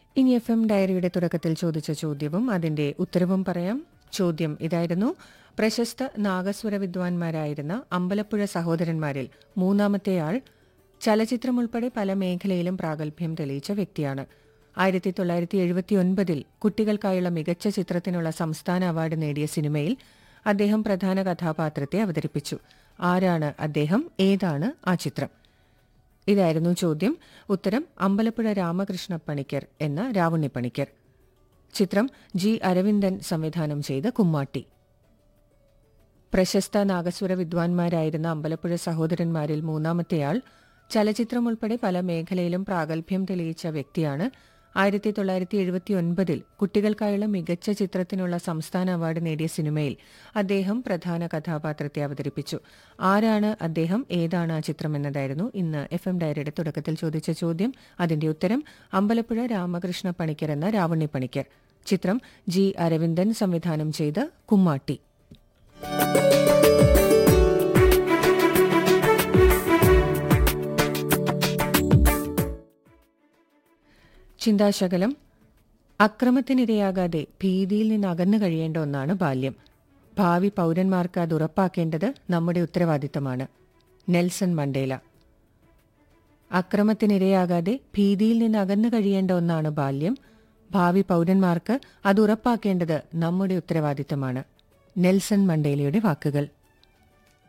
ഇനി F M ഡയറിയുടെ തുടക്കത്തിൽ ചോദിച്ച ചോദ്യവും അതിന്റെ ഉത്തരവും പറയാം ചോദ്യം ഇതായിരുന്നു പ്രശസ്ത നാഗസ്വര വിദ്വാൻമാരായിരുന്ന അമ്പലപ്പുഴ സഹോദരന്മാരിൽ മൂന്നാമത്തെയാൾ ചലച്ചിത്രം ഉൾപ്പെടെ പല മേഖലയിലും പ്രാഗൽഭ്യം തെളിയിച്ച വ്യക്തിയാണ് ആയിരത്തി തൊള്ളായിരത്തി എഴുപത്തിയൊൻപതിൽ കുട്ടികൾക്കായുള്ള മികച്ച ചിത്രത്തിനുള്ള സംസ്ഥാന അവാർഡ് നേടിയ സിനിമയിൽ അദ്ദേഹം പ്രധാന കഥാപാത്രത്തെ അവതരിപ്പിച്ചു ആരാണ് അദ്ദേഹം ഏതാണ് ആ ചിത്രം ഇതായിരുന്നു ചോദ്യം ഉത്തരം അമ്പലപ്പുഴ രാമകൃഷ്ണ പണിക്കർ എന്ന രാവുണ്ണി പണിക്കർ ചിത്രം ജി അരവിന്ദൻ സംവിധാനം ചെയ്ത കുമ്മാട്ടി പ്രശസ്ത നാഗസ്വര വിദ്വാൻമാരായിരുന്ന അമ്പലപ്പുഴ സഹോദരന്മാരിൽ മൂന്നാമത്തെയാൾ ചലച്ചിത്രം ഉൾപ്പെടെ പല മേഖലയിലും പ്രാഗൽഭ്യം തെളിയിച്ച വ്യക്തിയാണ് ആയിരത്തി തൊള്ളായിരത്തി എഴുപത്തിയൊൻപതിൽ കുട്ടികൾക്കായുള്ള മികച്ച ചിത്രത്തിനുള്ള സംസ്ഥാന അവാർഡ് നേടിയ സിനിമയിൽ അദ്ദേഹം പ്രധാന കഥാപാത്രത്തെ അവതരിപ്പിച്ചു ആരാണ് അദ്ദേഹം ഏതാണ് ആ ചിത്രം എന്നതായിരുന്നു ഇന്ന് എഫ് എം ഡയറിയുടെ തുടക്കത്തിൽ ചോദിച്ച ചോദ്യം അതിന്റെ ഉത്തരം അമ്പലപ്പുഴ രാമകൃഷ്ണ പണിക്കർ എന്ന രാവണ്ണി പണിക്കർ ചിത്രം ജി അരവിന്ദൻ സംവിധാനം ചെയ്ത കുമ്മാട്ടി ചിന്താശകലം അക്രമത്തിനിരയാകാതെ ഭീതിയിൽ നിന്ന് അകന്നു കഴിയേണ്ട ഒന്നാണ് ബാല്യം ഭാവി പൗരന്മാർക്ക് അത് ഉറപ്പാക്കേണ്ടത് നമ്മുടെ ഉത്തരവാദിത്തമാണ് നെൽസൺ മണ്ടേല അക്രമത്തിനിരയാകാതെ ഭീതിയിൽ നിന്ന് അകന്നു കഴിയേണ്ട ഒന്നാണ് ബാല്യം ഭാവി പൗരന്മാർക്ക് അത് ഉറപ്പാക്കേണ്ടത് നമ്മുടെ ഉത്തരവാദിത്തമാണ് നെൽസൺ മണ്ടേലയുടെ വാക്കുകൾ